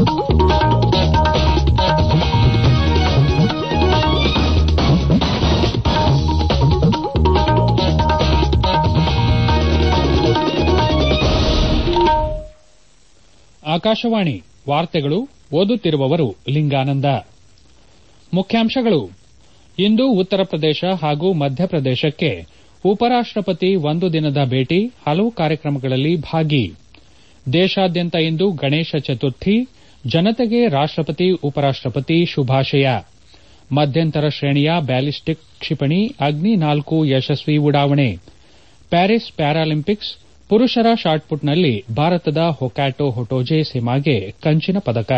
ಆಕಾಶವಾಣಿ ವಾರ್ತೆಗಳು ಓದುತ್ತಿರುವವರು ಲಿಂಗಾನಂದ ಮುಖ್ಯಾಂಶಗಳು ಇಂದು ಉತ್ತರ ಪ್ರದೇಶ ಹಾಗೂ ಮಧ್ಯಪ್ರದೇಶಕ್ಕೆ ಉಪರಾಷ್ಟಪತಿ ಒಂದು ದಿನದ ಭೇಟಿ ಹಲವು ಕಾರ್ಯಕ್ರಮಗಳಲ್ಲಿ ಭಾಗಿ ದೇಶಾದ್ಯಂತ ಇಂದು ಗಣೇಶ ಚತುರ್ಥಿ ಜನತೆಗೆ ರಾಷ್ಟಪತಿ ಉಪರಾಷ್ಟಪತಿ ಶುಭಾಶಯ ಮಧ್ಯಂತರ ಶ್ರೇಣಿಯ ಬ್ಯಾಲಿಸ್ಟಿಕ್ ಕ್ಷಿಪಣಿ ಅಗ್ನಿ ನಾಲ್ಕು ಯಶಸ್ವಿ ಉಡಾವಣೆ ಪ್ಯಾರಿಸ್ ಪ್ಯಾರಾಲಿಂಪಿಕ್ಸ್ ಪುರುಷರ ಶಾಟ್ಪುಟ್ನಲ್ಲಿ ಭಾರತದ ಹೊಕ್ಯಾಟೊ ಹೊಟೋಜೆ ಸಿಮಾಗೆ ಕಂಚಿನ ಪದಕ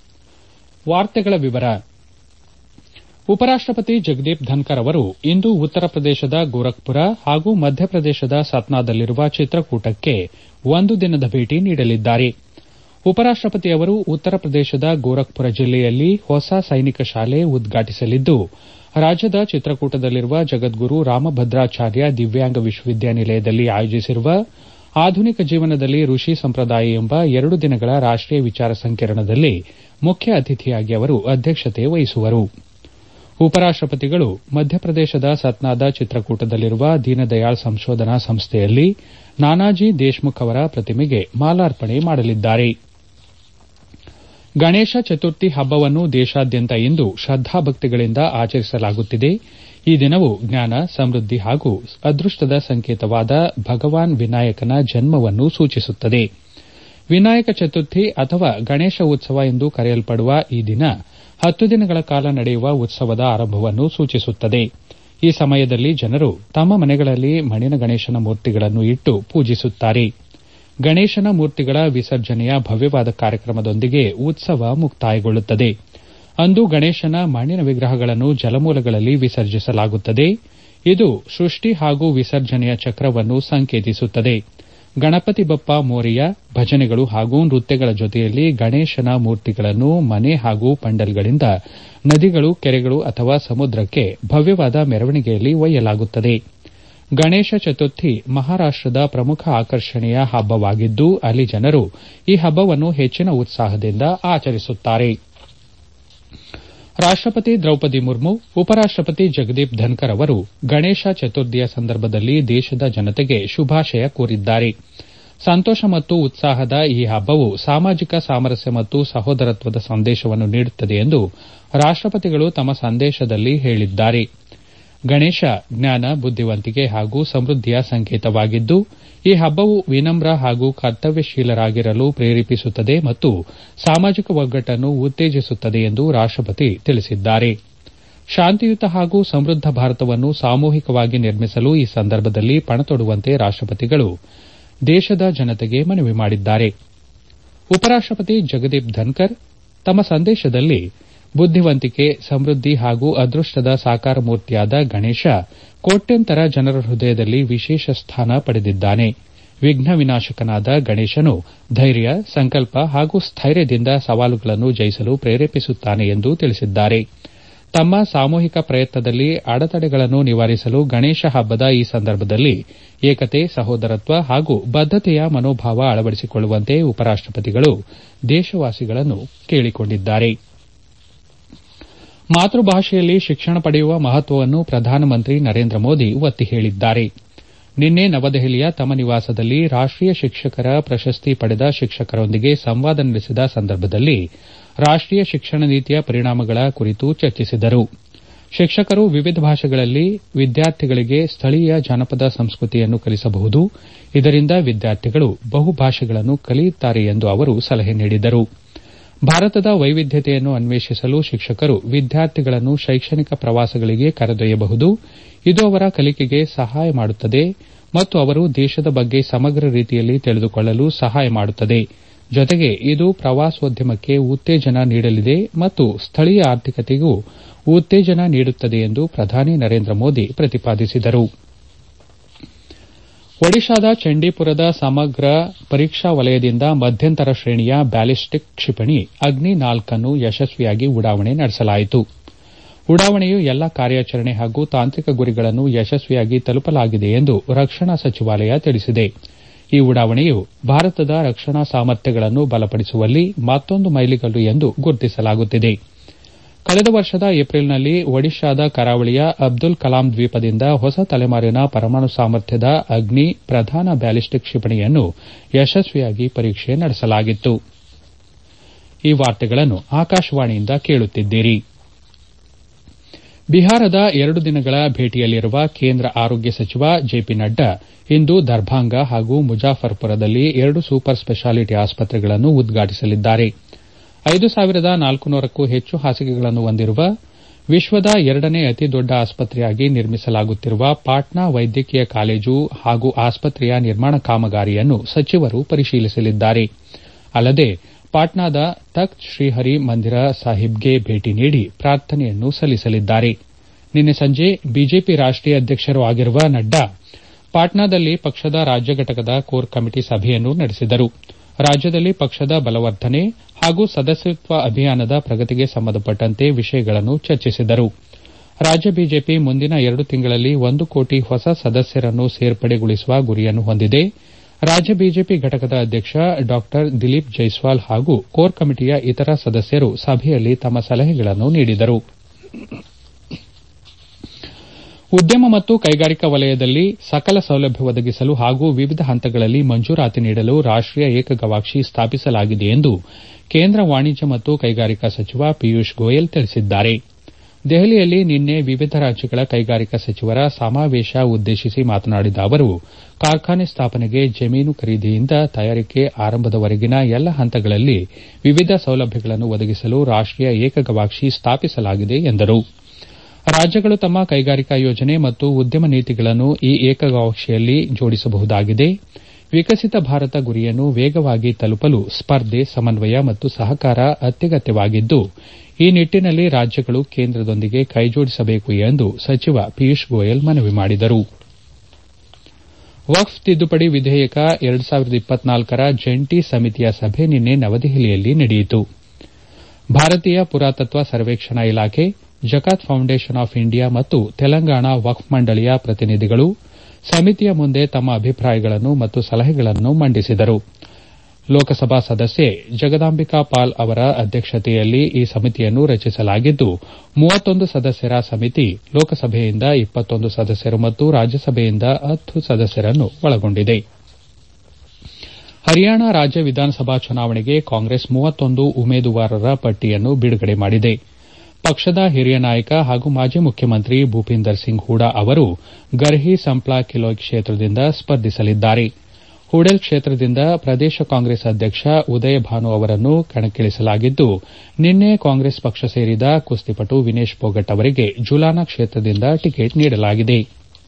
ಉಪರಾಷ್ಟಪತಿ ಜಗದೀಪ್ ಧನ್ಕರ್ ಅವರು ಇಂದು ಉತ್ತರ ಪ್ರದೇಶದ ಗೋರಖ್ಪುರ ಹಾಗೂ ಮಧ್ಯಪ್ರದೇಶದ ಸತ್ನಾದಲ್ಲಿರುವ ಚಿತ್ರಕೂಟಕ್ಕೆ ಒಂದು ದಿನದ ಭೇಟಿ ನೀಡಲಿದ್ದಾರೆ ಉಪರಾಷ್ಟಪತಿ ಅವರು ಉತ್ತರ ಪ್ರದೇಶದ ಗೋರಖ್ಪುರ ಜಿಲ್ಲೆಯಲ್ಲಿ ಹೊಸ ಸೈನಿಕ ಶಾಲೆ ಉದ್ಘಾಟಿಸಲಿದ್ದು ರಾಜ್ಯದ ಚಿತ್ರಕೂಟದಲ್ಲಿರುವ ಜಗದ್ಗುರು ರಾಮಭದ್ರಾಚಾರ್ಯ ದಿವ್ಯಾಂಗ ವಿಶ್ವವಿದ್ಯಾನಿಲಯದಲ್ಲಿ ಆಯೋಜಿಸಿರುವ ಆಧುನಿಕ ಜೀವನದಲ್ಲಿ ಋಷಿ ಸಂಪ್ರದಾಯ ಎಂಬ ಎರಡು ದಿನಗಳ ರಾಷ್ಟೀಯ ವಿಚಾರ ಸಂಕಿರಣದಲ್ಲಿ ಮುಖ್ಯ ಅತಿಥಿಯಾಗಿ ಅವರು ಅಧ್ಯಕ್ಷತೆ ವಹಿಸುವರು ಉಪರಾಷ್ಟಪತಿಗಳು ಮಧ್ಯಪ್ರದೇಶದ ಸತ್ನಾದ ಚಿತ್ರಕೂಟದಲ್ಲಿರುವ ದೀನದಯಾಳ್ ಸಂಶೋಧನಾ ಸಂಸ್ಥೆಯಲ್ಲಿ ನಾನಾಜಿ ದೇಶ್ಮುಖ್ ಅವರ ಪ್ರತಿಮೆಗೆ ಮಾಲಾರ್ಪಣೆ ಮಾಡಲಿದ್ದಾರೆ ಗಣೇಶ ಚತುರ್ಥಿ ಹಬ್ಬವನ್ನು ದೇಶಾದ್ಯಂತ ಇಂದು ಶ್ರದ್ದಾಭಕ್ತಿಗಳಿಂದ ಆಚರಿಸಲಾಗುತ್ತಿದೆ ಈ ದಿನವು ಜ್ಞಾನ ಸಮೃದ್ದಿ ಹಾಗೂ ಅದೃಷ್ಟದ ಸಂಕೇತವಾದ ಭಗವಾನ್ ವಿನಾಯಕನ ಜನ್ಮವನ್ನು ಸೂಚಿಸುತ್ತದೆ ವಿನಾಯಕ ಚತುರ್ಥಿ ಅಥವಾ ಗಣೇಶ ಉತ್ಸವ ಎಂದು ಕರೆಯಲ್ಪಡುವ ಈ ದಿನ ಹತ್ತು ದಿನಗಳ ಕಾಲ ನಡೆಯುವ ಉತ್ಸವದ ಆರಂಭವನ್ನು ಸೂಚಿಸುತ್ತದೆ ಈ ಸಮಯದಲ್ಲಿ ಜನರು ತಮ್ಮ ಮನೆಗಳಲ್ಲಿ ಮಣ್ಣಿನ ಗಣೇಶನ ಮೂರ್ತಿಗಳನ್ನು ಇಟ್ಟು ಪೂಜಿಸುತ್ತಾರೆ ಗಣೇಶನ ಮೂರ್ತಿಗಳ ವಿಸರ್ಜನೆಯ ಭವ್ಯವಾದ ಕಾರ್ಯಕ್ರಮದೊಂದಿಗೆ ಉತ್ಸವ ಮುಕ್ತಾಯಗೊಳ್ಳುತ್ತದೆ ಅಂದು ಗಣೇಶನ ಮಣ್ಣಿನ ವಿಗ್ರಹಗಳನ್ನು ಜಲಮೂಲಗಳಲ್ಲಿ ವಿಸರ್ಜಿಸಲಾಗುತ್ತದೆ ಇದು ಸೃಷ್ಟಿ ಹಾಗೂ ವಿಸರ್ಜನೆಯ ಚಕ್ರವನ್ನು ಸಂಕೇತಿಸುತ್ತದೆ ಗಣಪತಿ ಬಪ್ಪ ಮೋರಿಯ ಭಜನೆಗಳು ಹಾಗೂ ನೃತ್ಯಗಳ ಜೊತೆಯಲ್ಲಿ ಗಣೇಶನ ಮೂರ್ತಿಗಳನ್ನು ಮನೆ ಹಾಗೂ ಪಂಡಲ್ಗಳಿಂದ ನದಿಗಳು ಕೆರೆಗಳು ಅಥವಾ ಸಮುದ್ರಕ್ಕೆ ಭವ್ಯವಾದ ಮೆರವಣಿಗೆಯಲ್ಲಿ ಒಯ್ಯಲಾಗುತ್ತದೆ ಗಣೇಶ ಚತುರ್ಥಿ ಮಹಾರಾಷ್ಟದ ಪ್ರಮುಖ ಆಕರ್ಷಣೆಯ ಹಬ್ಬವಾಗಿದ್ದು ಅಲ್ಲಿ ಜನರು ಈ ಹಬ್ಬವನ್ನು ಹೆಚ್ಚಿನ ಉತ್ಸಾಹದಿಂದ ಆಚರಿಸುತ್ತಾರೆ ರಾಷ್ಟಪತಿ ದ್ರೌಪದಿ ಮುರ್ಮು ಉಪರಾಷ್ಟಪತಿ ಜಗದೀಪ್ ಧನ್ಕರ್ ಅವರು ಗಣೇಶ ಚತುರ್ಥಿಯ ಸಂದರ್ಭದಲ್ಲಿ ದೇಶದ ಜನತೆಗೆ ಶುಭಾಶಯ ಕೋರಿದ್ದಾರೆ ಸಂತೋಷ ಮತ್ತು ಉತ್ಸಾಹದ ಈ ಹಬ್ಬವು ಸಾಮಾಜಿಕ ಸಾಮರಸ್ಯ ಮತ್ತು ಸಹೋದರತ್ವದ ಸಂದೇಶವನ್ನು ನೀಡುತ್ತದೆ ಎಂದು ರಾಷ್ಟಪತಿಗಳು ತಮ್ಮ ಸಂದೇಶದಲ್ಲಿ ಹೇಳಿದ್ದಾರೆ ಗಣೇಶ ಜ್ಞಾನ ಬುದ್ದಿವಂತಿಕೆ ಹಾಗೂ ಸಮೃದ್ದಿಯ ಸಂಕೇತವಾಗಿದ್ದು ಈ ಹಬ್ಬವು ವಿನಮ್ರ ಹಾಗೂ ಕರ್ತವ್ಯಶೀಲರಾಗಿರಲು ಪ್ರೇರೇಪಿಸುತ್ತದೆ ಮತ್ತು ಸಾಮಾಜಿಕ ಒಗ್ಗಟ್ಟನ್ನು ಉತ್ತೇಜಿಸುತ್ತದೆ ಎಂದು ರಾಷ್ಟಪತಿ ತಿಳಿಸಿದ್ದಾರೆ ಶಾಂತಿಯುತ ಹಾಗೂ ಸಮೃದ್ದ ಭಾರತವನ್ನು ಸಾಮೂಹಿಕವಾಗಿ ನಿರ್ಮಿಸಲು ಈ ಸಂದರ್ಭದಲ್ಲಿ ಪಣತೊಡುವಂತೆ ರಾಷ್ಟಪತಿಗಳು ದೇಶದ ಜನತೆಗೆ ಮನವಿ ಮಾಡಿದ್ದಾರೆ ಉಪರಾಷ್ಟಪತಿ ಜಗದೀಪ್ ಧನ್ಕರ್ ತಮ್ಮ ಸಂದೇಶದಲ್ಲಿ ಬುದ್ದಿವಂತಿಕೆ ಸಮೃದ್ದಿ ಹಾಗೂ ಅದೃಷ್ಟದ ಸಾಕಾರ ಮೂರ್ತಿಯಾದ ಗಣೇಶ ಕೋಟ್ಯಂತರ ಜನರ ಹೃದಯದಲ್ಲಿ ವಿಶೇಷ ಸ್ಥಾನ ಪಡೆದಿದ್ದಾನೆ ವಿಘ್ನ ವಿನಾಶಕನಾದ ಗಣೇಶನು ಧೈರ್ಯ ಸಂಕಲ್ಪ ಹಾಗೂ ಸ್ಥೈರ್ಯದಿಂದ ಸವಾಲುಗಳನ್ನು ಜಯಿಸಲು ಪ್ರೇರೇಪಿಸುತ್ತಾನೆ ಎಂದು ತಿಳಿಸಿದ್ದಾರೆ ತಮ್ಮ ಸಾಮೂಹಿಕ ಪ್ರಯತ್ನದಲ್ಲಿ ಅಡೆತಡೆಗಳನ್ನು ನಿವಾರಿಸಲು ಗಣೇಶ ಹಬ್ಬದ ಈ ಸಂದರ್ಭದಲ್ಲಿ ಏಕತೆ ಸಹೋದರತ್ವ ಹಾಗೂ ಬದ್ದತೆಯ ಮನೋಭಾವ ಅಳವಡಿಸಿಕೊಳ್ಳುವಂತೆ ಉಪರಾಷ್ಟಪತಿಗಳು ದೇಶವಾಸಿಗಳನ್ನು ಕೇಳಿಕೊಂಡಿದ್ದಾರೆ ಮಾತೃಭಾಷೆಯಲ್ಲಿ ಶಿಕ್ಷಣ ಪಡೆಯುವ ಮಹತ್ವವನ್ನು ಪ್ರಧಾನಮಂತ್ರಿ ನರೇಂದ್ರ ಮೋದಿ ಒತ್ತಿ ಹೇಳಿದ್ದಾರೆ ನಿನ್ನೆ ನವದೆಹಲಿಯ ತಮ್ಮ ನಿವಾಸದಲ್ಲಿ ರಾಷ್ಟೀಯ ಶಿಕ್ಷಕರ ಪ್ರಶಸ್ತಿ ಪಡೆದ ಶಿಕ್ಷಕರೊಂದಿಗೆ ಸಂವಾದ ನಡೆಸಿದ ಸಂದರ್ಭದಲ್ಲಿ ರಾಷ್ಟೀಯ ಶಿಕ್ಷಣ ನೀತಿಯ ಪರಿಣಾಮಗಳ ಕುರಿತು ಚರ್ಚಿಸಿದರು ಶಿಕ್ಷಕರು ವಿವಿಧ ಭಾಷೆಗಳಲ್ಲಿ ವಿದ್ಯಾರ್ಥಿಗಳಿಗೆ ಸ್ಥಳೀಯ ಜಾನಪದ ಸಂಸ್ಕೃತಿಯನ್ನು ಕಲಿಸಬಹುದು ಇದರಿಂದ ವಿದ್ಯಾರ್ಥಿಗಳು ಬಹುಭಾಷೆಗಳನ್ನು ಕಲಿಯುತ್ತಾರೆ ಎಂದು ಅವರು ಸಲಹೆ ನೀಡಿದರು ಭಾರತದ ವೈವಿಧ್ಯತೆಯನ್ನು ಅನ್ವೇಷಿಸಲು ಶಿಕ್ಷಕರು ವಿದ್ಯಾರ್ಥಿಗಳನ್ನು ಶೈಕ್ಷಣಿಕ ಪ್ರವಾಸಗಳಿಗೆ ಕರೆದೊಯ್ಯಬಹುದು ಇದು ಅವರ ಕಲಿಕೆಗೆ ಸಹಾಯ ಮಾಡುತ್ತದೆ ಮತ್ತು ಅವರು ದೇಶದ ಬಗ್ಗೆ ಸಮಗ್ರ ರೀತಿಯಲ್ಲಿ ತಿಳಿದುಕೊಳ್ಳಲು ಸಹಾಯ ಮಾಡುತ್ತದೆ ಜೊತೆಗೆ ಇದು ಪ್ರವಾಸೋದ್ಯಮಕ್ಕೆ ಉತ್ತೇಜನ ನೀಡಲಿದೆ ಮತ್ತು ಸ್ಥಳೀಯ ಆರ್ಥಿಕತೆಗೂ ಉತ್ತೇಜನ ನೀಡುತ್ತದೆ ಎಂದು ಪ್ರಧಾನಿ ನರೇಂದ್ರ ಮೋದಿ ಪ್ರತಿಪಾದಿಸಿದರು ಒಡಿಶಾದ ಚಂಡೀಪುರದ ಸಮಗ್ರ ಪರೀಕ್ಷಾ ವಲಯದಿಂದ ಮಧ್ಯಂತರ ಶ್ರೇಣಿಯ ಬ್ಯಾಲಿಸ್ಟಿಕ್ ಕ್ಷಿಪಣಿ ಅಗ್ನಿ ನಾಲ್ಕನ್ನು ಯಶಸ್ವಿಯಾಗಿ ಉಡಾವಣೆ ನಡೆಸಲಾಯಿತು ಉಡಾವಣೆಯು ಎಲ್ಲಾ ಕಾರ್ಯಾಚರಣೆ ಹಾಗೂ ತಾಂತ್ರಿಕ ಗುರಿಗಳನ್ನು ಯಶಸ್ವಿಯಾಗಿ ತಲುಪಲಾಗಿದೆ ಎಂದು ರಕ್ಷಣಾ ಸಚಿವಾಲಯ ತಿಳಿಸಿದೆ ಈ ಉಡಾವಣೆಯು ಭಾರತದ ರಕ್ಷಣಾ ಸಾಮರ್ಥ್ಯಗಳನ್ನು ಬಲಪಡಿಸುವಲ್ಲಿ ಮತ್ತೊಂದು ಮೈಲಿಗಲ್ಲು ಎಂದು ಗುರುತಿಸಲಾಗುತ್ತಿದೆ ಕಳೆದ ವರ್ಷದ ಏಪ್ರಿಲ್ನಲ್ಲಿ ಒಡಿಶಾದ ಕರಾವಳಿಯ ಅಬ್ದುಲ್ ಕಲಾಂ ದ್ವೀಪದಿಂದ ಹೊಸ ತಲೆಮಾರಿನ ಪರಮಾಣು ಸಾಮರ್ಥ್ಯದ ಅಗ್ನಿ ಪ್ರಧಾನ ಬ್ಯಾಲಿಸ್ಟಿಕ್ ಕ್ಷಿಪಣಿಯನ್ನು ಯಶಸ್ವಿಯಾಗಿ ಪರೀಕ್ಷೆ ನಡೆಸಲಾಗಿತ್ತು ಈ ವಾರ್ತೆಗಳನ್ನು ಆಕಾಶವಾಣಿಯಿಂದ ಕೇಳುತ್ತಿದ್ದೀರಿ ಬಿಹಾರದ ಎರಡು ದಿನಗಳ ಭೇಟಿಯಲ್ಲಿರುವ ಕೇಂದ್ರ ಆರೋಗ್ಯ ಸಚಿವ ಜೆಪಿ ನಡ್ಡಾ ಇಂದು ದರ್ಭಾಂಗ ಹಾಗೂ ಮುಜಾಫರ್ಪುರದಲ್ಲಿ ಎರಡು ಸೂಪರ್ ಸ್ಪೆಷಾಲಿಟಿ ಆಸ್ಪತ್ರೆಗಳನ್ನು ಉದ್ಘಾಟಿಸಲಿದ್ದಾರೆ ಐದು ಸಾವಿರದ ನಾಲ್ಕುನೂರಕ್ಕೂ ಹೆಚ್ಚು ಹಾಸಿಗೆಗಳನ್ನು ಹೊಂದಿರುವ ವಿಶ್ವದ ಎರಡನೇ ಅತಿ ದೊಡ್ಡ ಆಸ್ಪತ್ರೆಯಾಗಿ ನಿರ್ಮಿಸಲಾಗುತ್ತಿರುವ ಪಾಟ್ನಾ ವೈದ್ಯಕೀಯ ಕಾಲೇಜು ಹಾಗೂ ಆಸ್ಪತ್ರೆಯ ನಿರ್ಮಾಣ ಕಾಮಗಾರಿಯನ್ನು ಸಚಿವರು ಪರಿಶೀಲಿಸಲಿದ್ದಾರೆ ಅಲ್ಲದೆ ಪಾಟ್ನಾದ ತಖ್ತ್ ಶ್ರೀಹರಿ ಮಂದಿರ ಸಾಹಿಬ್ಗೆ ಭೇಟಿ ನೀಡಿ ಪ್ರಾರ್ಥನೆಯನ್ನು ಸಲ್ಲಿಸಲಿದ್ದಾರೆ ನಿನ್ನೆ ಸಂಜೆ ಬಿಜೆಪಿ ರಾಷ್ಟೀಯ ಅಧ್ಯಕ್ಷರೂ ಆಗಿರುವ ನಡ್ಡಾ ಪಾಟ್ನಾದಲ್ಲಿ ಪಕ್ಷದ ರಾಜ್ಯ ಘಟಕದ ಕೋರ್ ಕಮಿಟಿ ಸಭೆಯನ್ನು ನಡೆಸಿದರು ರಾಜ್ಯದಲ್ಲಿ ಪಕ್ಷದ ಬಲವರ್ಧನೆ ಹಾಗೂ ಸದಸ್ಯತ್ವ ಅಭಿಯಾನದ ಪ್ರಗತಿಗೆ ಸಂಬಂಧಪಟ್ಟಂತೆ ವಿಷಯಗಳನ್ನು ಚರ್ಚಿಸಿದರು ರಾಜ್ಯ ಬಿಜೆಪಿ ಮುಂದಿನ ಎರಡು ತಿಂಗಳಲ್ಲಿ ಒಂದು ಕೋಟಿ ಹೊಸ ಸದಸ್ಯರನ್ನು ಸೇರ್ಪಡೆಗೊಳಿಸುವ ಗುರಿಯನ್ನು ಹೊಂದಿದೆ ರಾಜ್ಯ ಬಿಜೆಪಿ ಘಟಕದ ಅಧ್ಯಕ್ಷ ಡಾ ದಿಲೀಪ್ ಜೈಸ್ವಾಲ್ ಹಾಗೂ ಕೋರ್ ಕಮಿಟಿಯ ಇತರ ಸದಸ್ಯರು ಸಭೆಯಲ್ಲಿ ತಮ್ಮ ಸಲಹೆಗಳನ್ನು ನೀಡಿದರು ಉದ್ಯಮ ಮತ್ತು ಕೈಗಾರಿಕಾ ವಲಯದಲ್ಲಿ ಸಕಲ ಸೌಲಭ್ಯ ಒದಗಿಸಲು ಹಾಗೂ ವಿವಿಧ ಹಂತಗಳಲ್ಲಿ ಮಂಜೂರಾತಿ ನೀಡಲು ರಾಷ್ಟೀಯ ಏಕಗವಾಕ್ಷಿ ಸ್ಥಾಪಿಸಲಾಗಿದೆ ಎಂದು ಕೇಂದ್ರ ವಾಣಿಜ್ಯ ಮತ್ತು ಕೈಗಾರಿಕಾ ಸಚಿವ ಪಿಯೂಷ್ ಗೋಯಲ್ ತಿಳಿಸಿದ್ದಾರೆ ದೆಹಲಿಯಲ್ಲಿ ನಿನ್ನೆ ವಿವಿಧ ರಾಜ್ಯಗಳ ಕೈಗಾರಿಕಾ ಸಚಿವರ ಸಮಾವೇಶ ಉದ್ದೇಶಿಸಿ ಮಾತನಾಡಿದ ಅವರು ಕಾರ್ಖಾನೆ ಸ್ಥಾಪನೆಗೆ ಜಮೀನು ಖರೀದಿಯಿಂದ ತಯಾರಿಕೆ ಆರಂಭದವರೆಗಿನ ಎಲ್ಲ ಹಂತಗಳಲ್ಲಿ ವಿವಿಧ ಸೌಲಭ್ಯಗಳನ್ನು ಒದಗಿಸಲು ರಾಷ್ಟೀಯ ಏಕಗವಾಕ್ಷಿ ಸ್ಥಾಪಿಸಲಾಗಿದೆ ಎಂದರು ರಾಜ್ಯಗಳು ತಮ್ಮ ಕೈಗಾರಿಕಾ ಯೋಜನೆ ಮತ್ತು ಉದ್ಯಮ ನೀತಿಗಳನ್ನು ಈ ಏಕಗವಾಕ್ಷಿಯಲ್ಲಿ ಜೋಡಿಸಬಹುದಾಗಿದೆ ವಿಕಸಿತ ಭಾರತ ಗುರಿಯನ್ನು ವೇಗವಾಗಿ ತಲುಪಲು ಸ್ಪರ್ಧೆ ಸಮನ್ವಯ ಮತ್ತು ಸಹಕಾರ ಅತ್ಯಗತ್ಯವಾಗಿದ್ದು ಈ ನಿಟ್ಟಿನಲ್ಲಿ ರಾಜ್ಯಗಳು ಕೇಂದ್ರದೊಂದಿಗೆ ಕೈಜೋಡಿಸಬೇಕು ಎಂದು ಸಚಿವ ಪಿಯೂಷ್ ಗೋಯಲ್ ಮನವಿ ಮಾಡಿದರು ವಕ್ಫ್ ತಿದ್ದುಪಡಿ ವಿಧೇಯಕ ಎರಡು ಸಾವಿರದ ಇಪ್ಪತ್ನಾಲ್ಕರ ಜಂಟಿ ಸಮಿತಿಯ ಸಭೆ ನಿನ್ನೆ ನವದೆಹಲಿಯಲ್ಲಿ ನಡೆಯಿತು ಭಾರತೀಯ ಪುರಾತತ್ವ ಸರ್ವೇಕ್ಷಣಾ ಇಲಾಖೆ ಜಕಾತ್ ಫೌಂಡೇಶನ್ ಆಫ್ ಇಂಡಿಯಾ ಮತ್ತು ತೆಲಂಗಾಣ ವಕ್ಫ್ ಮಂಡಳಿಯ ಪ್ರತಿನಿಧಿಗಳು ಸಮಿತಿಯ ಮುಂದೆ ತಮ್ಮ ಅಭಿಪ್ರಾಯಗಳನ್ನು ಮತ್ತು ಸಲಹೆಗಳನ್ನು ಮಂಡಿಸಿದರು ಲೋಕಸಭಾ ಸದಸ್ಯೆ ಜಗದಾಂಬಿಕಾ ಪಾಲ್ ಅವರ ಅಧ್ಯಕ್ಷತೆಯಲ್ಲಿ ಈ ಸಮಿತಿಯನ್ನು ರಚಿಸಲಾಗಿದ್ದು ಮೂವತ್ತೊಂದು ಸದಸ್ಯರ ಸಮಿತಿ ಲೋಕಸಭೆಯಿಂದ ಇಪ್ಪತ್ತೊಂದು ಸದಸ್ಯರು ಮತ್ತು ರಾಜ್ಯಸಭೆಯಿಂದ ಹತ್ತು ಸದಸ್ಯರನ್ನು ಒಳಗೊಂಡಿದೆ ಹರಿಯಾಣ ರಾಜ್ಯ ವಿಧಾನಸಭಾ ಚುನಾವಣೆಗೆ ಕಾಂಗ್ರೆಸ್ ಮೂವತ್ತೊಂದು ಉಮೇದುವಾರರ ಪಟ್ಟಿಯನ್ನು ಬಿಡುಗಡೆ ಮಾಡಿದೆ ಪಕ್ಷದ ಹಿರಿಯ ನಾಯಕ ಹಾಗೂ ಮಾಜಿ ಮುಖ್ಯಮಂತ್ರಿ ಭೂಪಿಂದರ್ ಸಿಂಗ್ ಹೂಡಾ ಅವರು ಗರ್ಹಿ ಸಂಪ್ಲಾ ಕಿಲೋಯ್ ಕ್ಷೇತ್ರದಿಂದ ಸ್ಪರ್ಧಿಸಲಿದ್ದಾರೆ ಹೂಡೆಲ್ ಕ್ಷೇತ್ರದಿಂದ ಪ್ರದೇಶ ಕಾಂಗ್ರೆಸ್ ಅಧ್ಯಕ್ಷ ಉದಯ ಭಾನು ಅವರನ್ನು ಕಣಕ್ಕಿಳಿಸಲಾಗಿದ್ದು ನಿನ್ನೆ ಕಾಂಗ್ರೆಸ್ ಪಕ್ಷ ಸೇರಿದ ಕುಸ್ತಿಪಟು ವಿನೇಶ್ ಪೋಗಟ್ ಅವರಿಗೆ ಜುಲಾನ ಕ್ಷೇತ್ರದಿಂದ ಟಿಕೆಟ್ ನೀಡಲಾಗಿದೆ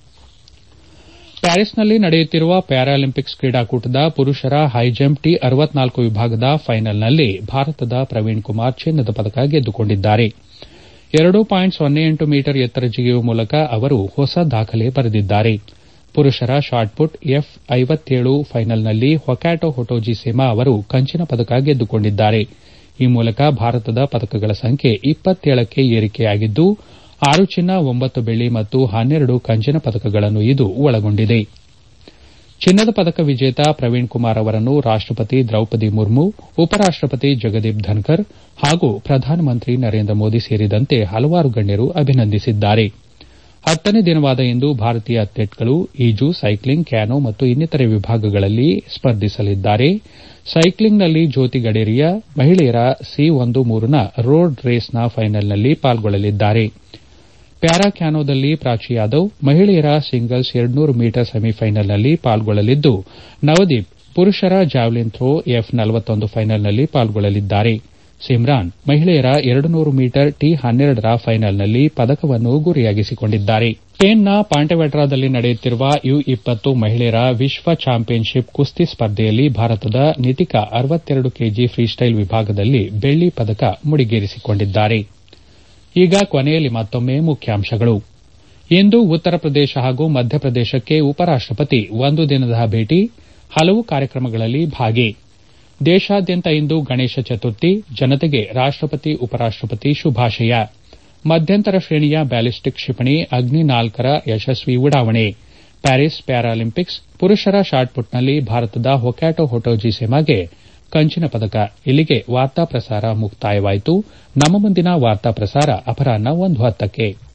ಪ್ಯಾರಿಸ್ನಲ್ಲಿ ನಡೆಯುತ್ತಿರುವ ಪ್ಯಾರಾಲಿಂಪಿಕ್ಸ್ ಕ್ರೀಡಾಕೂಟದ ಪುರುಷರ ಹೈಜಂಪ್ ಟಿ ಅರವತ್ನಾಲ್ಕು ವಿಭಾಗದ ಫೈನಲ್ನಲ್ಲಿ ಭಾರತದ ಪ್ರವೀಣ್ ಕುಮಾರ್ ಚಿನ್ನದ ಪದಕ ಗೆದ್ದುಕೊಂಡಿದ್ದಾರೆ ಎರಡು ಪಾಯಿಂಟ್ ಸೊನ್ನೆ ಎಂಟು ಮೀಟರ್ ಎತ್ತರ ಜಿಗಿಯುವ ಮೂಲಕ ಅವರು ಹೊಸ ದಾಖಲೆ ಬರೆದಿದ್ದಾರೆ ಪುರುಷರ ಶಾಟ್ಪುಟ್ ಎಫ್ ಐವತ್ತೇಳು ಫೈನಲ್ನಲ್ಲಿ ಹೊಕ್ಯಾಟೊ ಹೊಟೋಜಿಸೆಮಾ ಅವರು ಕಂಚಿನ ಪದಕ ಗೆದ್ದುಕೊಂಡಿದ್ದಾರೆ ಈ ಮೂಲಕ ಭಾರತದ ಪದಕಗಳ ಸಂಖ್ಯೆ ಇಪ್ಪತ್ತೇಳಕ್ಕೆ ಏರಿಕೆಯಾಗಿದ್ದು ಆರು ಚಿನ್ನ ಒಂಬತ್ತು ಬೆಳ್ಳಿ ಮತ್ತು ಹನ್ನೆರಡು ಕಂಚಿನ ಪದಕಗಳನ್ನು ಇದು ಒಳಗೊಂಡಿದೆ ಚಿನ್ನದ ಪದಕ ವಿಜೇತ ಪ್ರವೀಣ್ ಕುಮಾರ್ ಅವರನ್ನು ರಾಷ್ಟಪತಿ ದ್ರೌಪದಿ ಮುರ್ಮು ಉಪರಾಷ್ಟಪತಿ ಜಗದೀಪ್ ಧನ್ಕರ್ ಹಾಗೂ ಪ್ರಧಾನಮಂತ್ರಿ ನರೇಂದ್ರ ಮೋದಿ ಸೇರಿದಂತೆ ಹಲವಾರು ಗಣ್ಯರು ಅಭಿನಂದಿಸಿದ್ದಾರೆ ಹತ್ತನೇ ದಿನವಾದ ಇಂದು ಭಾರತೀಯ ಅಥ್ಲೆಟ್ಗಳು ಈಜು ಸೈಕ್ಲಿಂಗ್ ಕ್ಯಾನೋ ಮತ್ತು ಇನ್ನಿತರೆ ವಿಭಾಗಗಳಲ್ಲಿ ಸ್ಪರ್ಧಿಸಲಿದ್ದಾರೆ ಸೈಕ್ಲಿಂಗ್ನಲ್ಲಿ ಜ್ಯೋತಿ ಗಡೇರಿಯಾ ಮಹಿಳೆಯರ ಸಿ ಒಂದು ಮೂರನ ರೋಡ್ ರೇಸ್ನ ಫೈನಲ್ನಲ್ಲಿ ಪಾಲ್ಗೊಳ್ಳಲಿದ್ದಾರೆ ಪ್ಯಾರಾ ಕ್ಯಾನೋದಲ್ಲಿ ಪ್ರಾಚಿ ಯಾದವ್ ಮಹಿಳೆಯರ ಸಿಂಗಲ್ಸ್ ಎರಡ್ನೂರು ಮೀಟರ್ ಸೆಮಿಫೈನಲ್ನಲ್ಲಿ ಪಾಲ್ಗೊಳ್ಳಲಿದ್ದು ನವದೀಪ್ ಪುರುಷರ ಜಾವೆಲಿನ್ ಥ್ರೋ ಎಫ್ ನಲವತ್ತೊಂದು ಫೈನಲ್ನಲ್ಲಿ ಪಾಲ್ಗೊಳ್ಳಲಿದ್ದಾರೆ ಸಿಮ್ರಾನ್ ಮಹಿಳೆಯರ ಎರಡು ನೂರು ಮೀಟರ್ ಟಿ ಹನ್ನೆರಡರ ಫೈನಲ್ನಲ್ಲಿ ಪದಕವನ್ನು ಗುರಿಯಾಗಿಸಿಕೊಂಡಿದ್ದಾರೆ ಸ್ಪೇನ್ನ ಪಾಂಟೆವೆಟ್ರಾದಲ್ಲಿ ನಡೆಯುತ್ತಿರುವ ಯು ಇಪ್ಪತ್ತು ಮಹಿಳೆಯರ ವಿಶ್ವ ಚಾಂಪಿಯನ್ಶಿಪ್ ಕುಸ್ತಿ ಸ್ಪರ್ಧೆಯಲ್ಲಿ ಭಾರತದ ನಿತಿಕಾ ಅರವತ್ತೆರಡು ಕೆಜಿ ಫ್ರೀಸ್ಟೈಲ್ ವಿಭಾಗದಲ್ಲಿ ಬೆಳ್ಳಿ ಪದಕ ಮುಡಿಗೇರಿಸಿಕೊಂಡಿದ್ದಾರೆ ಈಗ ಕೊನೆಯಲ್ಲಿ ಮತ್ತೊಮ್ಮೆ ಮುಖ್ಯಾಂಶಗಳು ಇಂದು ಉತ್ತರ ಪ್ರದೇಶ ಹಾಗೂ ಮಧ್ಯಪ್ರದೇಶಕ್ಕೆ ಉಪರಾಷ್ಟಪತಿ ಒಂದು ದಿನದ ಭೇಟಿ ಹಲವು ಕಾರ್ಯಕ್ರಮಗಳಲ್ಲಿ ಭಾಗಿ ದೇಶಾದ್ಯಂತ ಇಂದು ಗಣೇಶ ಚತುರ್ಥಿ ಜನತೆಗೆ ರಾಷ್ಟಪತಿ ಉಪರಾಷ್ಟಪತಿ ಶುಭಾಶಯ ಮಧ್ಯಂತರ ಶ್ರೇಣಿಯ ಬ್ಯಾಲಿಸ್ಟಿಕ್ ಕ್ಷಿಪಣಿ ಅಗ್ನಿ ನಾಲ್ಕರ ಯಶಸ್ವಿ ಉಡಾವಣೆ ಪ್ಯಾರಿಸ್ ಪ್ಯಾರಾಲಿಂಪಿಕ್ಸ್ ಪುರುಷರ ಶಾಟ್ಪುಟ್ನಲ್ಲಿ ಭಾರತದ ಹೊಕ್ಯಾಟೊ ಹೊಟೋಜಿ ಸೆಮಾಗೆ ಕಂಚಿನ ಪದಕ ಇಲ್ಲಿಗೆ ವಾರ್ತಾ ಪ್ರಸಾರ ಮುಕ್ತಾಯವಾಯಿತು ನಮ್ಮ ಮುಂದಿನ ವಾರ್ತಾ ಪ್ರಸಾರ ಅಪರಾಹ್ನ ಒಂದು ಹತ್ತಕ್ಕೆ